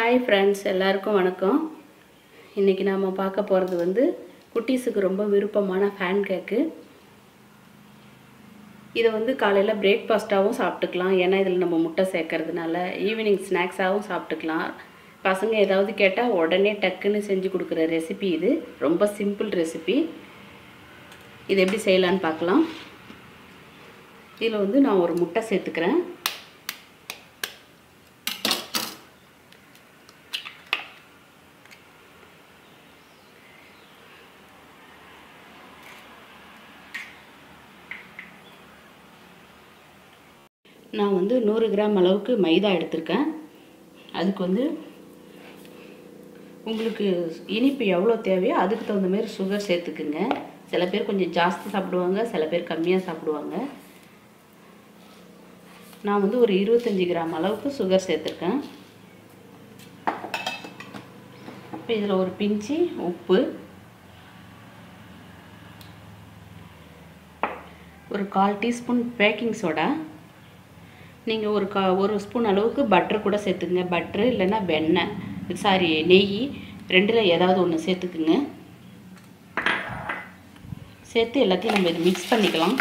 hi friends எல்லாருக்கும் வணக்கம் இன்றைக்கி நாம் பார்க்க போகிறது வந்து குட்டீஸுக்கு ரொம்ப விருப்பமான ஃபேன் கேக்கு இதை வந்து காலையில் பிரேக்ஃபாஸ்ட்டாகவும் சாப்பிட்டுக்கலாம் ஏன்னா இதில் நம்ம முட்டை சேர்க்கறதுனால ஈவினிங் ஸ்நாக்ஸாகவும் சாப்பிட்டுக்கலாம் பசங்க ஏதாவது கேட்டால் உடனே டக்குன்னு செஞ்சு கொடுக்குற ரெசிபி இது ரொம்ப சிம்பிள் ரெசிபி இது எப்படி செய்யலான்னு பார்க்கலாம் இதில் வந்து நான் ஒரு முட்டை சேர்த்துக்கிறேன் நான் வந்து நூறு கிராம் அளவுக்கு மைதா எடுத்திருக்கேன் அதுக்கு வந்து உங்களுக்கு இனிப்பு எவ்வளோ தேவையோ அதுக்கு தகுந்த மாதிரி சுகர் சேர்த்துக்குங்க சில பேர் கொஞ்சம் ஜாஸ்தி சாப்பிடுவாங்க சில பேர் கம்மியாக சாப்பிடுவாங்க நான் வந்து ஒரு இருபத்தஞ்சி கிராம் அளவுக்கு சுகர் சேர்த்துருக்கேன் இப்போ இதில் ஒரு பிஞ்சு உப்பு ஒரு கால் டீஸ்பூன் பேக்கிங் சோடா நீங்கள் ஒரு கா ஒரு ஸ்பூன் அளவுக்கு பட்டர் கூட சேர்த்துக்குங்க பட்ரு இல்லைன்னா வெண்ணெய் சாரி நெய் ரெண்டில் ஏதாவது ஒன்று சேர்த்துக்குங்க சேர்த்து எல்லாத்தையும் நம்ம இது மிக்ஸ் பண்ணிக்கலாம்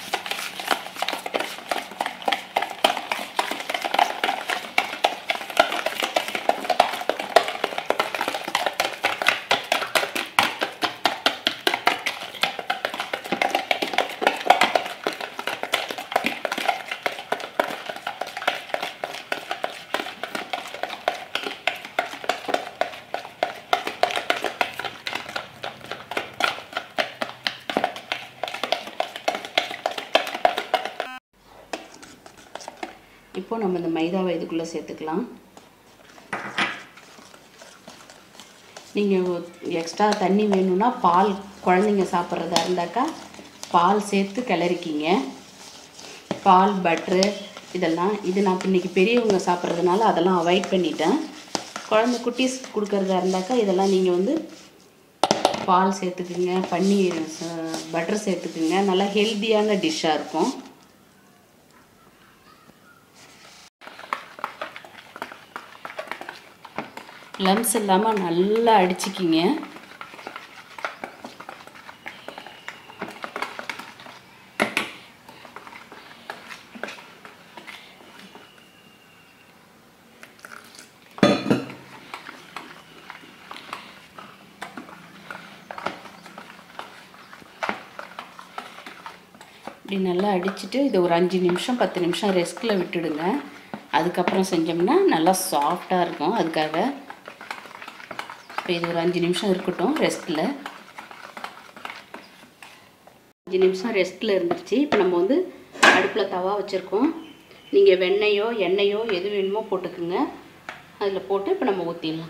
இப்போ நம்ம இந்த மைதாவை இதுக்குள்ளே சேர்த்துக்கலாம் நீங்கள் எக்ஸ்ட்ரா தண்ணி வேணும்னா பால் குழந்தைங்க சாப்பிட்றதா இருந்தாக்கா பால் சேர்த்து கிளறிக்கிங்க பால் பட்ரு இதெல்லாம் இது நான் இன்றைக்கி பெரியவங்க சாப்பிட்றதுனால அதெல்லாம் அவாய்ட் பண்ணிட்டேன் குழந்தை குட்டீஸ் கொடுக்குறதா இருந்தாக்கா இதெல்லாம் நீங்கள் வந்து பால் சேர்த்துக்குங்க பன்னீர் பட்டர் சேர்த்துக்குங்க நல்லா ஹெல்த்தியான டிஷ்ஷாக இருக்கும் லம்ஸ் இல்லாமல் நல்லா அடிச்சுக்கிங்க இப்படி நல்லா அடிச்சுட்டு இதை ஒரு அஞ்சு நிமிஷம் பத்து நிமிஷம் ரெஸ்ட்டில் விட்டுடுங்க அதுக்கப்புறம் செஞ்சோம்னா நல்லா சாஃப்டாக இருக்கும் அதுக்காக இப்போ இது ஒரு அஞ்சு நிமிஷம் இருக்கட்டும் ரெஸ்ட்டில் அஞ்சு நிமிஷம் ரெஸ்ட்டில் இருந்துருச்சு இப்போ நம்ம வந்து அடுப்பில் தவா வச்சுருக்கோம் நீங்கள் வெண்ணெயோ எண்ணெயோ எது வேணுமோ போட்டுக்குங்க அதில் போட்டு இப்போ நம்ம ஊற்றிடலாம்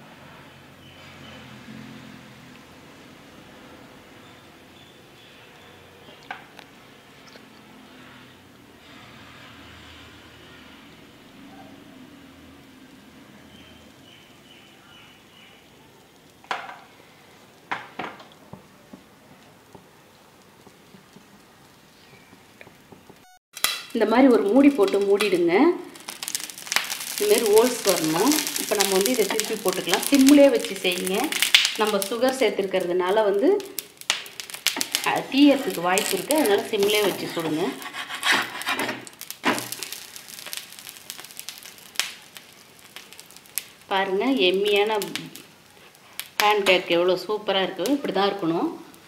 இந்த மாதிரி ஒரு மூடி போட்டு மூடிடுங்க இதுமாரி ஹோல்ஸ் வரணும் இப்போ நம்ம வந்து இதை திருப்பி போட்டுக்கலாம் சிம்மிலே வச்சு செய்யுங்க நம்ம சுகர் சேர்த்துருக்கிறதுனால வந்து தீயறதுக்கு வாய்ப்பு இருக்குது அதனால் சிம்மிலே வச்சு சுடுங்க பாருங்கள் எம்மியான பேன் கேக் எவ்வளோ சூப்பராக இருக்குது இப்படி தான் இருக்கணும்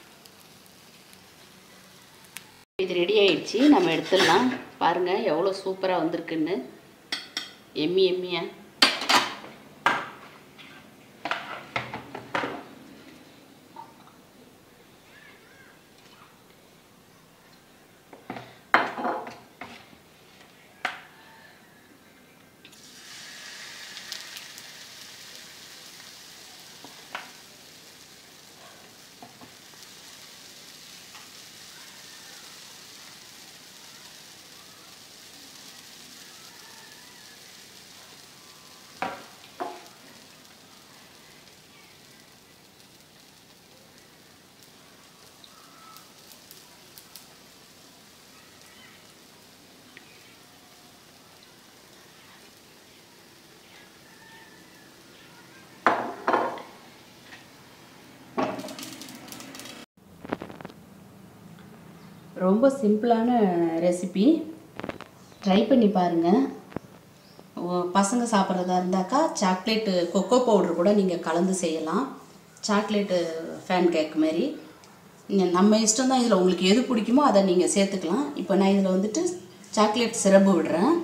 இது ரெடி ஆயிடுச்சு நம்ம எடுத்துடலாம் பாருங்கள் எவ்வளோ சூப்பராக வந்திருக்குன்னு எம்மி எம்மியா ரொம்ப சிம்பிளான ரெசிபி ட்ரை பண்ணி பாருங்கள் பசங்க சாப்பிட்றதா இருந்தாக்கா சாக்லேட்டு கொக்கோ பவுடர் கூட நீங்கள் கலந்து செய்யலாம் சாக்லேட்டு ஃபேன் கேக் மாதிரி நீங்க- நம்ம இஷ்டம் தான் இதில் உங்களுக்கு எது பிடிக்குமோ அதை நீங்கள் சேர்த்துக்கலாம் இப்போ நான் இதில் வந்துட்டு சாக்லேட் சிரப்பு விடுறேன்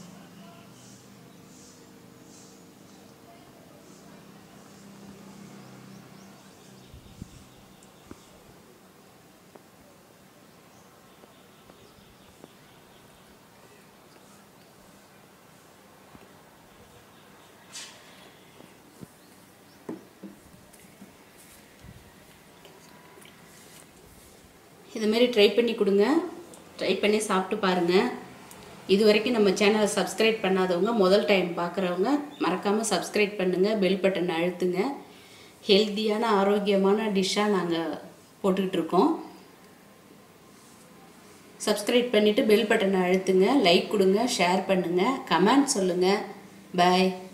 இதுமாரி ட்ரை பண்ணி கொடுங்க ட்ரை பண்ணி சாப்பிட்டு பாருங்கள் இது வரைக்கும் நம்ம சேனலை சப்ஸ்கிரைப் பண்ணாதவங்க முதல் டைம் பார்க்குறவங்க மறக்காமல் சப்ஸ்கிரைப் பண்ணுங்கள் பெல் பட்டன் அழுத்துங்க ஹெல்த்தியான ஆரோக்கியமான டிஷ்ஷாக நாங்கள் போட்டுக்கிட்டு இருக்கோம் சப்ஸ்கிரைப் பண்ணிவிட்டு பெல் பட்டனை அழுத்துங்க லைக் கொடுங்க ஷேர் பண்ணுங்கள் கமெண்ட் சொல்லுங்கள் பாய்